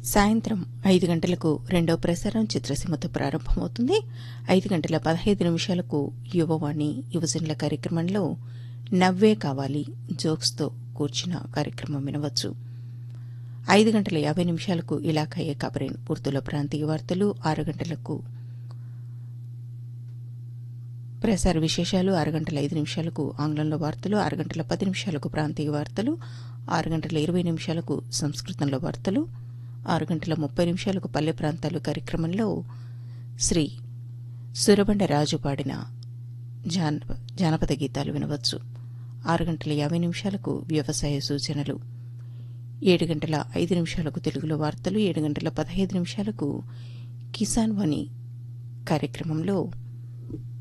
సాయంత్రం ఐదు గంటలకు రెండో ప్రసారం చిత్రసీమతో ప్రారంభమవుతుంది ఐదు గంటల పదహైదు నిమిషాలకు యువవాణి యువజనుల కార్యక్రమంలో నవ్వే కావాలి జోక్స్తో కూర్చిన కార్యక్రమం వినవచ్చు ఐదు గంటల యాభై నిమిషాలకు ఇలాఖాయే కబరేన్ ఉర్దూల ప్రాంతీయ వార్తలు ఆరు గంటలకు ప్రసార విశేషాలు ఆరు గంటల ఐదు నిమిషాలకు ఆంగ్లంలో వార్తలు ఆరు గంటల పది నిమిషాలకు ప్రాంతీయ వార్తలు ఆరు గంటల ఇరవై నిమిషాలకు సంస్కృతంలో వార్తలు ఆరు గంటల ముప్పై నిమిషాలకు పల్లె ప్రాంతాలు కార్యక్రమంలో శ్రీ సురబండ రాజు పాడిన జాన జానపద గీతాలు వినవచ్చు ఆరు గంటల యాభై నిమిషాలకు వ్యవసాయ సూచనలు ఏడు గంటల ఐదు నిమిషాలకు తెలుగులో వార్తలు ఏడు గంటల పదహైదు నిమిషాలకు కిసాన్ వాణి కార్యక్రమంలో